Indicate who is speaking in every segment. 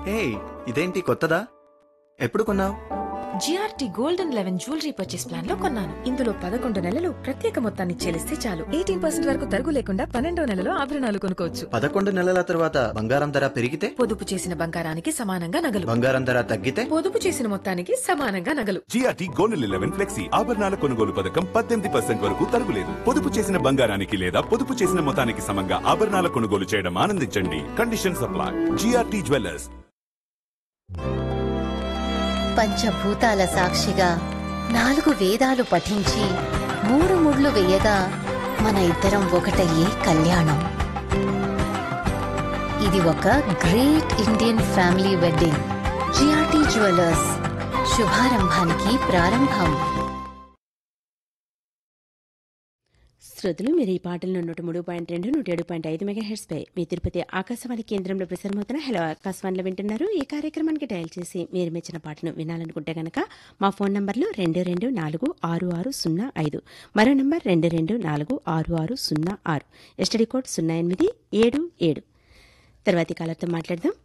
Speaker 1: హే ఇదేంటి కొత్తదా ఎప్పుడు కొన్నావు
Speaker 2: GRT golden eleven jewellery purchase plan లో కొన్నాను ఇందులో పదకొండు నెలలు ప్రత్యేక మొత్తాన్ని చెల్లిస్తే చాలు ఎయిటీన్ పర్సెంట్ వరకు తరుగు లేకుండా పన్నెండో నెలలో ఆభరణాలు కొనుక్కోవచ్చు
Speaker 1: పదకొండు నెలల తర్వాత బంగారం ధర పెరిగితే
Speaker 2: పొదుపు చేసిన బంగారానికి సమానంగా నగలు
Speaker 1: బంగారం ధర తగ్గితే
Speaker 2: పొదుపు చేసిన మొత్తానికి సమానంగా నగలు
Speaker 3: జిఆర్టీ గోల్డెన్ లెవెన్ ఫ్లెక్సీ ఆభరణాల కొనుగోలు పథకం పద్దెనిమిది పర్సెంట్ వరకు తరుగులేదు పొదుపు చేసిన బంగారానికి లేదా పొదుపు చేసిన మొత్తానికి సమంగా ఆభరణాల కొనుగోలు చేయడం ఆనందించండి కండిషన్ సప్లై జిఆర్టీ జ్యువెలర్స్
Speaker 4: పంచభూతాల సాక్షిగా నాలుగు వేదాలు పఠించి మూడు ముళ్ళు వేయగా మన ఇద్దరం ఒకటయ్యే కళ్యాణం ఇది ఒక great Indian family wedding GRT jewellers శుభారంభానికి ప్రారంభం
Speaker 5: శ్రోతలు మీరు ఈ పాటలను నూట మూడు పాయింట్ రెండు నూట ఏడు పాయింట్ ఐదు మెగా హెడ్స్ పై మీ తిరుపతి ఆకాశవాణి కేంద్రంలో ప్రసారమవుతున్న హలో ఆకాశవాణిలో వింటున్నారు ఈ కార్యక్రమానికి డయల్ చేసి మీరు మెచ్చిన పాటను వినాలనుకుంటే గనక మా ఫోన్ నంబర్లు రెండు రెండు నాలుగు ఆరు ఆరు సున్నా ఐదు మరో నంబర్ రెండు రెండు నాలుగు ఆరు ఆరు సున్నా ఆరు ఎస్టడీ కోడ్ సున్నా ఎనిమిది ఏడు ఏడు తర్వాతి కాలర్తో మాట్లాడదాం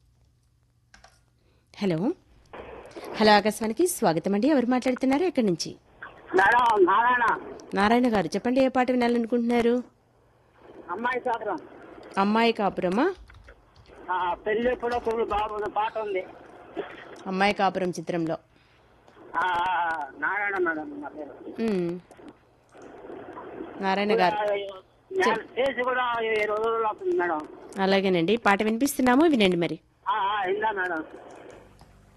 Speaker 5: హలో హలో ఆకాశవాణికి స్వాగతం అండి ఎవరు మాట్లాడుతున్నారు ఎక్కడి నుంచి
Speaker 6: మేడం నారాయణ
Speaker 5: నారాయణ గారు చెప్పండి ఏ పాట వినాలనుకుంటున్నారు
Speaker 6: అమ్మాయి సాగరం
Speaker 5: అమ్మాయి కాపురమా
Speaker 6: ఆ, పెళ్లి ఎప్పుడో కొన్ని బాగుంది పాట ఉంది
Speaker 5: అమ్మాయి కాపురం చిత్రంలో
Speaker 6: ఆ, నారాయణ మేడం నా పేరు
Speaker 5: మ్మ్. నారాయణ గారు
Speaker 6: నేను చేసి కూడా ఈ రోజుల్లో అవుతుంది మేడం
Speaker 5: అలాగేనండి పాట వినిపిస్తున్నాము వినండి మరి
Speaker 6: ఆ, ఆ, ఇందా మేడం